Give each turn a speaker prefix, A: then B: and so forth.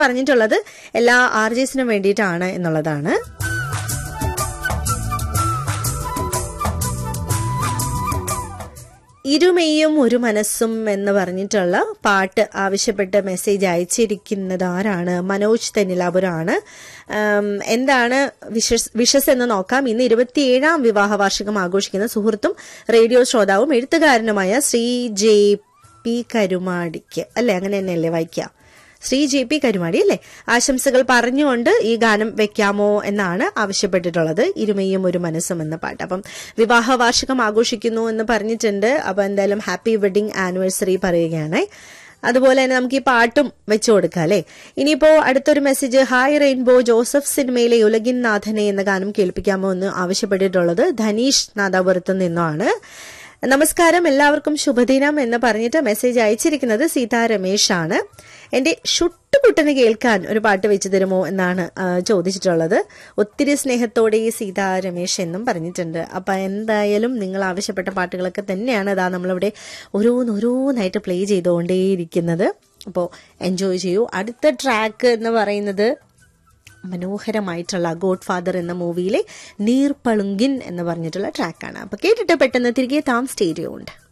A: പറഞ്ഞിട്ടുള്ളത് എല്ലാ ആർ ജെസിനും വേണ്ടിയിട്ടാണ് എന്നുള്ളതാണ് ഇരുമെയ്യും ഒരു മനസ്സും എന്ന് പറഞ്ഞിട്ടുള്ള പാട്ട് ആവശ്യപ്പെട്ട് മെസ്സേജ് അയച്ചിരിക്കുന്നത് ആരാണ് മനോജ് തെന്നിലാപുരാണ് ആം, എന്താണ് വിഷസ് വിഷസ് എന്ന് നോക്കാം ഇന്ന് ഇരുപത്തിയേഴാം വിവാഹ വാർഷികം ആഘോഷിക്കുന്ന സുഹൃത്തും റേഡിയോ ശ്രോതാവും എഴുത്തുകാരനുമായ ശ്രീ ജെ പി കരുമാടിക്ക് അല്ലെ അങ്ങനെ തന്നെയല്ലേ വായിക്കുക ശ്രീ ജെ പി കരുമാടി അല്ലേ ആശംസകൾ പറഞ്ഞുകൊണ്ട് ഈ ഗാനം വെക്കാമോ എന്നാണ് ആവശ്യപ്പെട്ടിട്ടുള്ളത് ഇരുമയും ഒരു മനസ്സും എന്ന പാട്ട് അപ്പം വിവാഹ വാർഷികം ആഘോഷിക്കുന്നു എന്ന് പറഞ്ഞിട്ടുണ്ട് അപ്പൊ എന്തായാലും ഹാപ്പി വെഡിങ് ആനിവേഴ്സറി പറയുകയാണ് അതുപോലെ തന്നെ നമുക്ക് ഈ പാട്ടും വെച്ചു കൊടുക്കാം അല്ലേ ഇനിയിപ്പോ അടുത്തൊരു മെസ്സേജ് ഹായ് റെയിൻബോ ജോസഫ് സിനിമയിലെ ഉലകിൻ നാഥനെ എന്ന ഗാനം കേൾപ്പിക്കാമോ എന്ന് ആവശ്യപ്പെട്ടിട്ടുള്ളത് ധനീഷ് നാദാപുരത്ത് നിന്നാണ് നമസ്കാരം എല്ലാവർക്കും ശുഭദിനം എന്ന് പറഞ്ഞിട്ട് മെസ്സേജ് അയച്ചിരിക്കുന്നത് സീതാ രമേശ് ആണ് എന്റെ ഷുട്ടുകുട്ടന് കേൾക്കാൻ ഒരു പാട്ട് വെച്ച് തരുമോ എന്നാണ് ആ, ചോദിച്ചിട്ടുള്ളത് ഒത്തിരി സ്നേഹത്തോടെ ഈ സീതാ രമേശ് എന്നും പറഞ്ഞിട്ടുണ്ട് അപ്പൊ എന്തായാലും നിങ്ങൾ ആവശ്യപ്പെട്ട പാട്ടുകളൊക്കെ തന്നെയാണ് ഇതാ നമ്മളിവിടെ ഓരോന്നോരോന്നായിട്ട് പ്ലേ ചെയ്തുകൊണ്ടേയിരിക്കുന്നത് അപ്പോൾ എൻജോയ് ചെയ്യൂ അടുത്ത ട്രാക്ക് എന്ന് പറയുന്നത് മനോഹരമായിട്ടുള്ള ഗോഡ് ഫാദർ എന്ന മൂവിയിലെ നീർപ്പളുങ്കിൻ എന്ന് പറഞ്ഞിട്ടുള്ള ട്രാക്കാണ് അപ്പൊ കേട്ടിട്ട് പെട്ടെന്ന് തിരികെ താം സ്റ്റേഡിയോ ഉണ്ട്